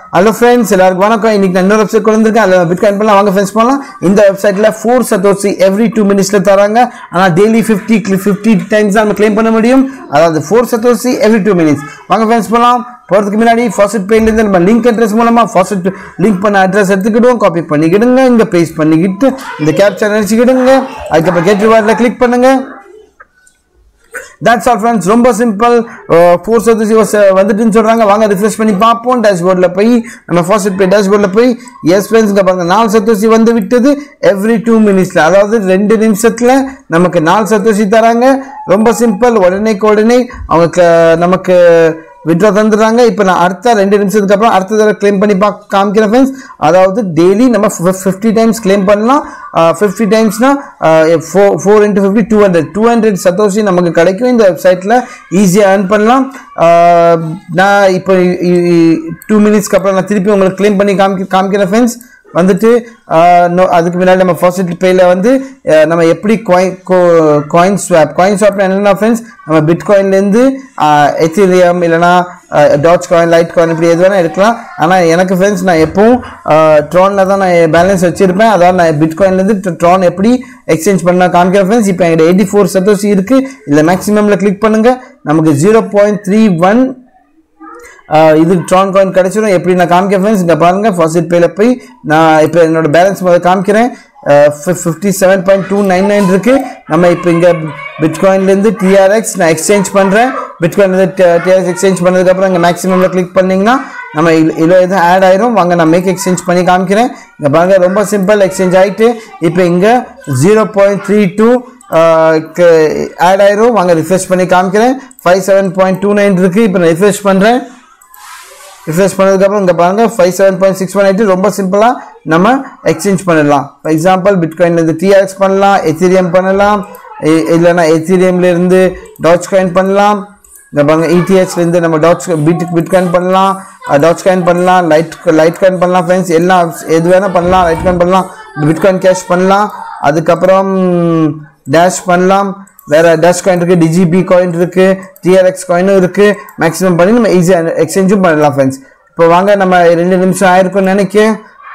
hello friends எல்லாருக்கும் வணக்கம் இன்னைக்கு நான் இன்னொரு வெப்சைட் கொண்டு வந்திருக்கேன் அதில் பிட்காயின் பண்ணலாம் வாங்க ஃப்ரெண்ட்ஸ் பண்ணலாம் இந்த வெப்சைட்டில் ஃபோர் சத்தோசி எவ்ரி டூ மினிட்ஸில் தராங்க ஆனால் டெய்லி ஃபிஃப்டி ஃபிஃப்டி டைம்ஸ் தான் நம்ம கிளைம் பண்ண முடியும் அதாவது four satoshi every two minutes வாங்க ஃப்ரெண்ட்ஸ் பண்ணலாம் போகிறதுக்கு முன்னாடி ஃபாஸ்ட் பேலேருந்து நம்ம லிங்க் அட்ரஸ் மூலமாக ஃபாஸ்ட் லிங்க் பண்ண அட்ரஸ் எடுத்துக்கிடுவோம் காப்பி பண்ணிக்கிடுங்க இங்கே பேஸ்ட் பண்ணிக்கிட்டு இந்த கேப்சர் நினச்சிக்கிடுங்க அதுக்கப்புறம் கேட் ரிவார்டில் கிளிக் பண்ணுங்கள் தட்ஸ் ஆல் ஃப்ரெண்ட்ஸ் ரொம்ப சிம்பிள் ஃபோர் சர்வீஸ் வந்துட்டுன்னு சொல்கிறாங்க வாங்க ரிஃப்ரெஷ் பண்ணி பார்ப்போம் டேஷ்போர்டில் போய் நம்ம ஃபர்ஸ்ட் பே டேஷ்போர்டில் போய் எஸ் ஃப்ரெண்ட்ஸ்ங்க பாருங்க நாலு சத்தோசி வந்து விட்டது எவ்ரி டூ மினிட்ஸில் அதாவது ரெண்டு நிமிஷத்தில் நமக்கு நாலு சத்தோசி தராங்க ரொம்ப சிம்பிள் உடனேக்கு உடனே அவங்க க- நமக்கு விட்ரா தந்துடுறாங்க இப்போ நான் அடுத்த ரெண்டு நிமிஷத்துக்கு அப்புறம் அடுத்த தடவை கிளைம் பண்ணி பா காமிக்கிறேன் ஃப்ரெண்ட்ஸ் அதாவது டெய்லி நம்ம ஃபிஃப்டி டைம்ஸ் கிளைம் பண்ணலாம் ஃபிஃப்டி டைம்ஸ்னா four four into fifty two hundred two hundred satoshi நமக்கு கிடைக்கும் இந்த வெப்சைட்டில் ஈஸியாக earn பண்ணலாம் ஆஹ் நான் இப்போ டூ மினிட்ஸ்க்கு அப்புறம் நான் திருப்பி உங்களுக்கு கிளைம் பண்ணி காமிக்க காமிக்கிறேன் ஃப்ரெண்ட்ஸ் வந்துட்டு ஆஹ் no- அதுக்கு முன்னாடி நம்ம ஃபர்ஸ்ட் பேயில் வந்து ஆஹ் நம்ம எப்படி coin coin swap coin swap என்னென்னா ஃப்ரெண்ட்ஸ் நம்ம பிட்காயின்லேருந்து எத்திரியம் இல்லைனா டாட்ச் காயின் லைட் காயின் இப்படி எது வேணால் எடுக்கலாம் ஆனால் எனக்கு ஃப்ரெண்ட்ஸ் நான் எப்பவும் ட்ரானில் தான் நான் பேலன்ஸ் வச்சுருப்பேன் அதாவது நான் பிட்காயின்லேருந்து ட்ரான் எப்படி எக்ஸ்சேஞ்ச் பண்ண காமிக்கிறேன் ஃப்ரெண்ட்ஸ் இப்போ எங்கிட்ட எயிட்டி ஃபோர் சத்தோசி இருக்குது இதில் மேக்ஸிமமில் கிளிக் பண்ணுங்கள் நமக்கு ஜீரோ பாயிண்ட் த்ரீ ஒன் ஆஹ் இது ட்ரான் காயின் கிடைச்சிடும் எப்படி நான் காமிக்க ஃப்ரெண்ட்ஸ் இங்கே பாருங்கள் ஃபர்ஸ்ட் பேல போய் நான் இப்போ என்னோட பேலன்ஸ் முதல்ல காமிக்கிறேன் fifty seven point two nine nine இருக்குது நம்ம இப்போ இங்கே பிட்காயின்லேருந்து டிஆர்எக்ஸ் நான் எக்ஸ்சேஞ்ச் பண்ணுறேன் பிட்காயின்லேருந்து டிஆர்எக்ஸ் எக்ஸ்சேஞ்ச் பண்ணதுக்கப்புறம் இங்கே மேக்ஸிமமில் கிளிக் பண்ணிங்கன்னா நம்ம இதில் எதுவும் ஆட் ஆயிரும் வாங்க நான் மேக் எக்ஸ்சேஞ்ச் பண்ணி காமிக்கிறேன் இங்கே பாருங்க ரொம்ப சிம்பிள் எக்ஸ்சேஞ்ச் ஆகிட்டு இப்போ இங்கே zero point three two add ஆயிரும் வாங்க ரிஃப்ரெஷ் பண்ணி காமிக்கிறேன் five seven point two nine இருக்குது இப்போ நான் ரிஃப்ரெஷ் பண்ணுறேன் ரிஃப்ரெஷ் பண்ணதுக்கப்புறம் இங்கே பாருங்கள் five seven point six one eight ரொம்ப சிம்பிளாக நம்ம எக்ஸ்சேஞ்ச் பண்ணிடலாம் ஃபார் எக்ஸாம்பிள் பிட்காயின்லேருந்து டிஆர்எக்ஸ் பண்ணலாம் எத்திரியம் பண்ணலாம் இ- இல்லைன்னா எத்திரியம்லேருந்து டாட்ச் காயின் பண்ணலாம் இந்த பாருங்க இடிஹெச்லேருந்து நம்ம டாட்ச் பிட் பிட்காயின் பண்ணலாம் டாட்ச் காயின் பண்ணலாம் லைட் லைட் காயின் பண்ணலாம் ஃப்ரெண்ட்ஸ் எல்லாம் எது வேணால் பண்ணலாம் லைட் காயின் பண்ணலாம் பிட்காயின் கேஷ் பண்ணலாம் அதுக்கப்புறம் டேஷ் பண்ணலாம் வேற டேஷ் காயின் இருக்கு டிஜிபி காயின் இருக்கு டிஆர்எக்ஸ் காயினும் இருக்கு மேக்ஸிமம் பண்ணி நம்ம ஈஸியாக எக்ஸ்சேஞ்சும் பண்ணலாம் ஃப்ரெண்ட்ஸ் இப்போ வாங்க நம்ம ரெண்டு நிமிஷம் ஆயிருக்கும்னு நினைக்கிறேன்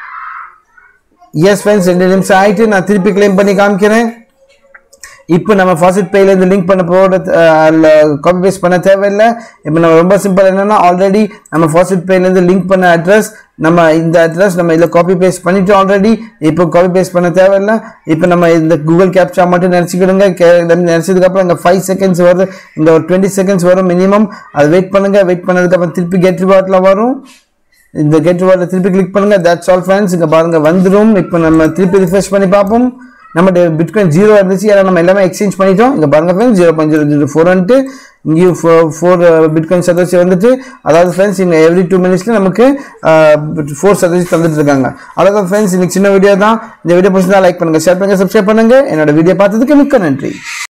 எஸ் ஃப்ரெண்ட்ஸ் ரெண்டு நிமிஷம் ஆயிட்டு நான் திருப்பி கிளைம் பண்ணி காமிக்கிறேன் இப்போ நம்ம ஃபாசிட் பேலேருந்து லிங்க் பண்ண போட காப்பி பேஸ்ட் பண்ண தேவையில்லை இப்போ நம்ம ரொம்ப சிம்பிள் என்னன்னா ஆல்ரெடி நம்ம ஃபாசிட் பேலேருந்து லிங்க் பண்ண அட்ரஸ் நம்ம இந்த அட்ரஸ் நம்ம இதில் காப்பி பேஸ்ட் பண்ணிட்டோம் ஆல்ரெடி இப்போ காப்பி பேஸ்ட் பண்ண தேவையில்லை இப்போ நம்ம இந்த கூகுள் கேப்சா மட்டும் நினச்சிக்கிடுங்க நினச்சதுக்கப்புறம் இங்கே ஃபைவ் செகண்ட்ஸ் வருது இந்த ஒரு டுவெண்ட்டி செகண்ட்ஸ் வரும் மினிமம் அது வெயிட் பண்ணுங்க வெயிட் பண்ணதுக்கப்புறம் திருப்பி கெட் ரிவார்ட்டில் வரும் இந்த கெட் ரிவார்டில் திருப்பி கிளிக் பண்ணுங்க தட்ஸ் ஆல் ஃப்ரெண்ட்ஸ் இங்கே பாருங்க வந்துடும் இப்போ நம்ம திருப்பி ரிஃப்ரெஷ் பண்ணி பார்ப்போம் நம்ம பிட்காயின் ஜீரோ இருந்துச்சு ஏன்னா நம்ம எல்லாமே எக்ஸ்சேஞ்ச் பண்ணிட்டோம் இங்கே பாருங்க friends zero point zero zero four வந்துட்டு இங்கேயும் ஃபோர் பிட்காயின் சதவீசி வந்துட்டு அதாவது ஃப்ரெண்ட்ஸ் இங்கே எவ்ரி டூ மினிட்ஸில் நமக்கு ஃபோர் சதவீசி தந்துட்டு இருக்காங்க அவ்வளோதான் ஃப்ரெண்ட்ஸ் இன்னைக்கு சின்ன வீடியோ தான் இந்த வீடியோ பிடிச்சிருந்தா லைக் பண்ணுங்க ஷேர் பண்ணுங்க சப்ஸ்கிரைப் பண்ணுங்க என்னோட வீடியோ பார்த்ததுக்கு மிக்க நன்றி